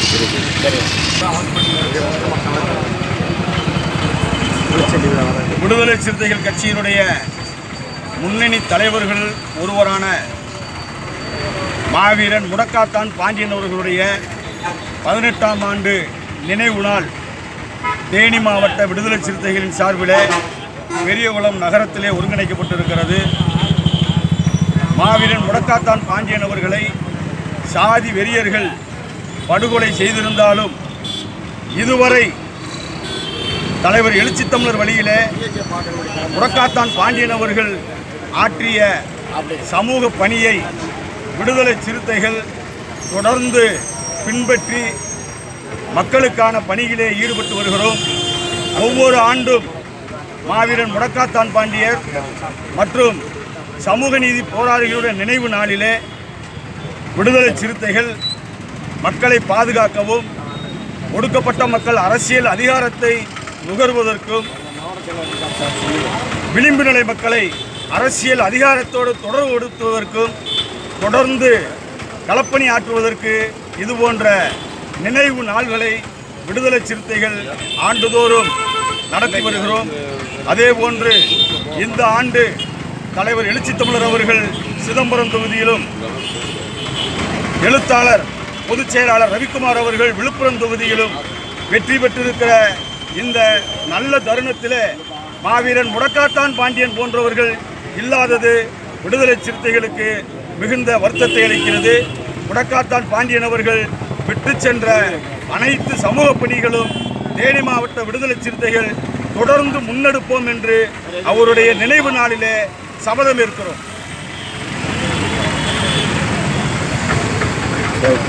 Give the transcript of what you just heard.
விடுதலை சிறுத்தைகள் கட்சியினுடைய முன்னணி தலைவர்கள் ஒருவரான மாவீரன் முடக்காத்தான் பாண்டியன் அவர்களுடைய பதினெட்டாம் ஆண்டு நினைவு நாள் தேனி மாவட்ட விடுதலை சிறுத்தைகளின் சார்பிலே பெரியகுளம் நகரத்திலே ஒருங்கிணைக்கப்பட்டிருக்கிறது மாவீரன் முடக்காத்தான் பாண்டியன் அவர்களை சாதி வெறியர்கள் படுகொலை செய்திருந்தாலும் இதுவரை தலைவர் எழுச்சி தமிழர் வழியிலே முடக்காத்தான் பாண்டியன் அவர்கள் ஆற்றிய சமூக பணியை விடுதலை சிறுத்தைகள் தொடர்ந்து பின்பற்றி மக்களுக்கான பணியிலே ஈடுபட்டு வருகிறோம் ஒவ்வொரு ஆண்டும் மாவீரன் முடக்காத்தான் பாண்டியர் மற்றும் சமூக நீதி போராளிகளுடைய நினைவு நாளிலே விடுதலை சிறுத்தைகள் மக்களை பாதுகாக்கவும் ஒடுக்கப்பட்ட மக்கள் அரசியல் அதிகாரத்தை நுகர்வதற்கும் விளிம்பு நிலை மக்களை அரசியல் அதிகாரத்தோடு தொடர்புபடுத்துவதற்கும் தொடர்ந்து களப்பணி ஆற்றுவதற்கு இது போன்ற நினைவு நாள்களை விடுதலை சிறுத்தைகள் ஆண்டுதோறும் நடத்தி வருகிறோம் அதே போன்று இந்த ஆண்டு தலைவர் எழுச்சி தமிழர் அவர்கள் சிதம்பரம் தொகுதியிலும் எழுத்தாளர் பொதுச் செயலாளர் ரவிக்குமார் அவர்கள் விழுப்புரம் தொகுதியிலும் வெற்றி பெற்றிருக்கிற இந்த நல்ல தருணத்திலே மாவீரன் முடக்காத்தான் பாண்டியன் போன்றவர்கள் இல்லாதது விடுதலை சிறுத்தைகளுக்கு மிகுந்த வருத்தத்தை அளிக்கிறது முடக்காத்தான் பாண்டியன் அவர்கள் விட்டு சென்ற அனைத்து சமூக பணிகளும் தேனி மாவட்ட விடுதலை சிறுத்தைகள் தொடர்ந்து முன்னெடுப்போம் என்று அவருடைய நினைவு நாளிலே சபதம் இருக்கிறோம்